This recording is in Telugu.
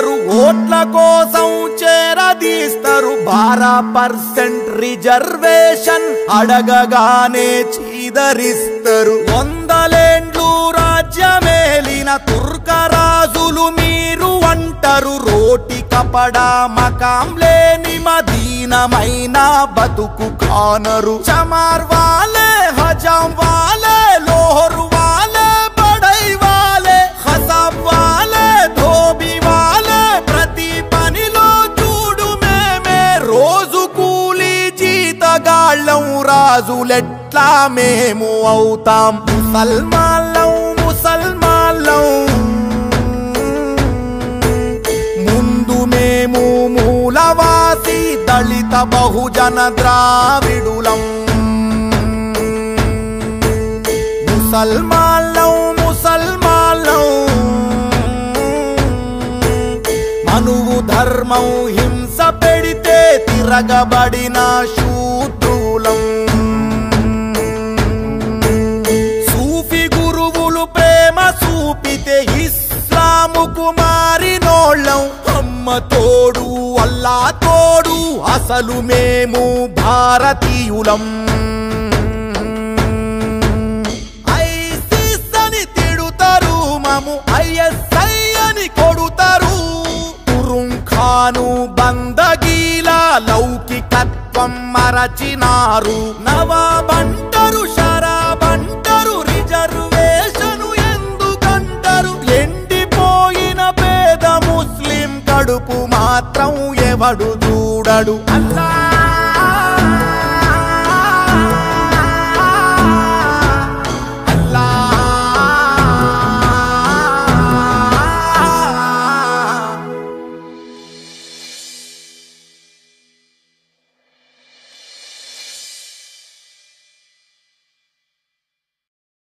చేస్తారు ఓట్ల కోసం చేరదీస్తారు బారా పర్సెంట్ రిజర్వేషన్ అడగగానే చీదరిస్తారు వందలేండ్లు రాజ్యమేలిన తుర్కరాజులు మీరు అంటారు రోటి కపడా మకాం లేని మదీనమైన బతుకు కానరు చమార్ వాలే హజాం వాలే లోహర్ వాలే బడై వాలే హసాబ్ వాలే ధోబి వాలే ప్రతి పనిలో చూడు మేమే రోజు కూలి జీతగాళ్ళం రాజులెట్లా మేము అవుతాం ముసల్మాన్లం ముసల్మాన్లం ముందు మేము మూలవాసి దళిత బహుజన ద్రావిడులం ముసల్మాన్లం ముసల్మాన్లం మనువు ధర్మం హింస పెడితే తిరగబడిన శూద్రులం సూఫీ గురువులు ప్రేమ చూపితే ఇస్లాముకు మారినోళ్ళం అమ్మ తోడు అల్లా తోడు అసలు మేము భారతీయులం ఐసిస్ అని తిడుతారు మము ఐఎస్ఐ అని కొడుతారు తురుంఖాను బందగీల లౌకికత్వం మరచినారు నవాబంటరు షరాబంటరు రిజర్వేషను ఎందుకంటారు ఎండిపోయిన పేద ముస్లిం కడుపు మాత్రం ఎవడు చూడడు అల్లా